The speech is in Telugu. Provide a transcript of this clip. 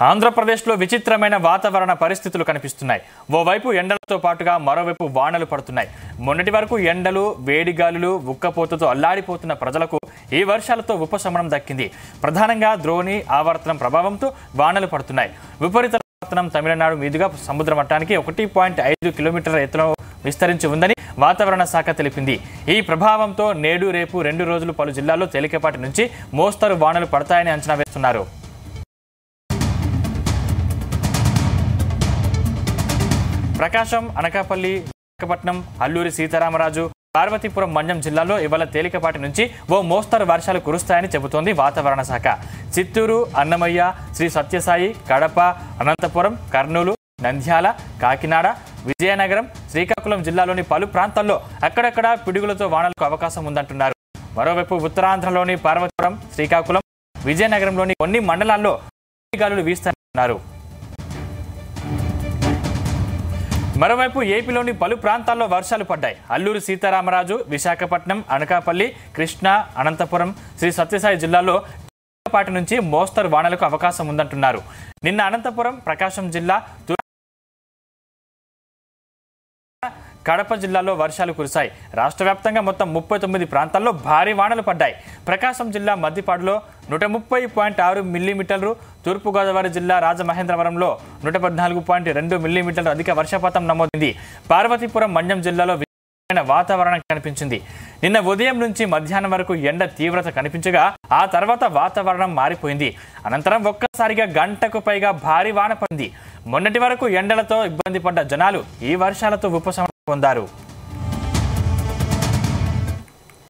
ఆంధ్రప్రదేశ్లో విచిత్రమైన వాతావరణ పరిస్థితులు కనిపిస్తున్నాయి ఓవైపు ఎండలతో పాటుగా మరోవైపు వానలు పడుతున్నాయి మొన్నటి వరకు ఎండలు వేడిగాలులు ఉక్కపోతతో అల్లాడిపోతున్న ప్రజలకు ఈ వర్షాలతో ఉపశమనం దక్కింది ప్రధానంగా ద్రోణి ఆవర్తనం ప్రభావంతో వానలు పడుతున్నాయి విపరీత ఆవర్తనం తమిళనాడు మీదుగా సముద్ర మట్టానికి ఒకటి పాయింట్ ఐదు కిలోమీటర్ల ఎత్తులో విస్తరించి ఉందని వాతావరణ శాఖ తెలిపింది ఈ ప్రభావంతో నేడు రేపు రెండు రోజులు పలు జిల్లాల్లో తేలికపాటి నుంచి మోస్తరు వానలు పడతాయని అంచనా వేస్తున్నారు ప్రకాశం అనకాపల్లి విశాఖపట్నం అల్లూరి సీతారామరాజు పార్వతీపురం మన్యం జిల్లాలో ఇవాళ తేలికపాటి నుంచి ఓ మోస్తరు వర్షాలు కురుస్తాయని చెబుతోంది వాతావరణ శాఖ చిత్తూరు అన్నమయ్య శ్రీ సత్యసాయి కడప అనంతపురం కర్నూలు నంద్యాల కాకినాడ విజయనగరం శ్రీకాకుళం జిల్లాలోని పలు ప్రాంతాల్లో అక్కడక్కడ పిడుగులతో వానలకు అవకాశం ఉందంటున్నారు మరోవైపు ఉత్తరాంధ్రలోని పార్వతీపురం శ్రీకాకుళం విజయనగరంలోని కొన్ని మండలాల్లో గాలులు వీస్తాయన్నారు మరోవైపు ఏపీలోని పలు ప్రాంతాల్లో వర్షాలు పడ్డాయి అల్లూరు సీతారామరాజు విశాఖపట్నం అనకాపల్లి కృష్ణా అనంతపురం శ్రీ సత్యసాయి జిల్లాలో పాటి నుంచి మోస్తరు వానలకు అవకాశం ఉందంటున్నారు నిన్న అనంతపురం ప్రకాశం జిల్లా తూర్పు కడప జిల్లాలో వర్షాలు కురిశాయి రాష్ట్ర వ్యాప్తంగా మొత్తం ముప్పై తొమ్మిది ప్రాంతాల్లో భారీ వానలు పడ్డాయి ప్రకాశం జిల్లా మద్దిపాడులో నూట ముప్పై పాయింట్ ఆరు మిల్లీమీటర్లు తూర్పుగోదావరి జిల్లా రాజమహేంద్రవరంలో నూట పద్నాలుగు పాయింట్ రెండు మిల్లీమీటర్లు అధిక వర్షపాతం నమోదైంది పార్వతీపురం మన్యం జిల్లాలో విచిత్రమైన వాతావరణం కనిపించింది నిన్న ఉదయం నుంచి మధ్యాహ్నం వరకు ఎండ తీవ్రత కనిపించగా ఆ తర్వాత వాతావరణం మారిపోయింది అనంతరం ఒక్కసారిగా గంటకు పైగా భారీ వాన పడింది మొన్నటి వరకు ఎండలతో ఇబ్బంది పడ్డ జనాలు ఈ వర్షాలతో ఉపశమనం పొందారు